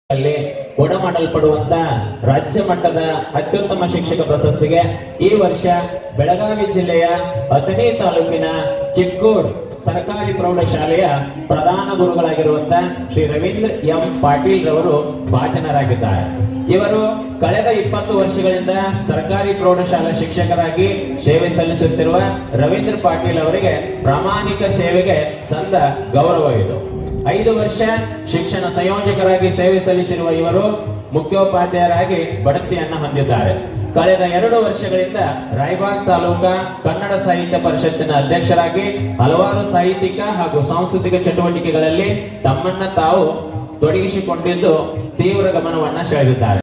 ಅಲ್ಲಿ ಕೊಡಮಾಡಲ್ಪಡುವಂತ ರಾಜ್ಯ ಮಟ್ಟದ ಅತ್ಯುತ್ತಮ ಶಿಕ್ಷಕ ಪ್ರಶಸ್ತಿಗೆ ಈ ವರ್ಷ ಬೆಳಗಾವಿ ಜಿಲ್ಲೆಯ ಅಥಣಿ ತಾಲೂಕಿನ ಚಿಕ್ಕೋಡ್ ಸರ್ಕಾರಿ ಪ್ರೌಢಶಾಲೆಯ ಪ್ರಧಾನ ಗುರುಗಳಾಗಿರುವಂತ ಶ್ರೀ ರವೀಂದ್ರ ಎಂ ಪಾಟೀಲ್ ರವರು ಭಾಜನರಾಗಿದ್ದಾರೆ ಇವರು ಕಳೆದ ಇಪ್ಪತ್ತು ವರ್ಷಗಳಿಂದ ಸರ್ಕಾರಿ ಪ್ರೌಢಶಾಲಾ ಶಿಕ್ಷಕರಾಗಿ ಸೇವೆ ಸಲ್ಲಿಸುತ್ತಿರುವ ರವೀಂದ್ರ ಪಾಟೀಲ್ ಅವರಿಗೆ ಪ್ರಾಮಾಣಿಕ ಸೇವೆಗೆ ಸಂದ ಗೌರವ ಇದು ಐದು ವರ್ಷ ಶಿಕ್ಷಣ ಸಂಯೋಜಕರಾಗಿ ಸೇವೆ ಸಲ್ಲಿಸಿರುವ ಇವರು ಮುಖ್ಯೋಪಾಧ್ಯಾಯರಾಗಿ ಬಡ್ತಿಯನ್ನ ಹೊಂದಿದ್ದಾರೆ ಕಳೆದ ಎರಡು ವರ್ಷಗಳಿಂದ ರಾಯಬಾಗ್ ತಾಲೂಕಾ ಕನ್ನಡ ಸಾಹಿತ್ಯ ಪರಿಷತ್ತಿನ ಅಧ್ಯಕ್ಷರಾಗಿ ಹಲವಾರು ಸಾಹಿತ್ಯಿಕ ಹಾಗೂ ಸಾಂಸ್ಕೃತಿಕ ಚಟುವಟಿಕೆಗಳಲ್ಲಿ ತಮ್ಮನ್ನ ತಾವು ತೊಡಗಿಸಿಕೊಂಡಿದ್ದು ತೀವ್ರ ಗಮನವನ್ನ ಸೆಳೆದಿದ್ದಾರೆ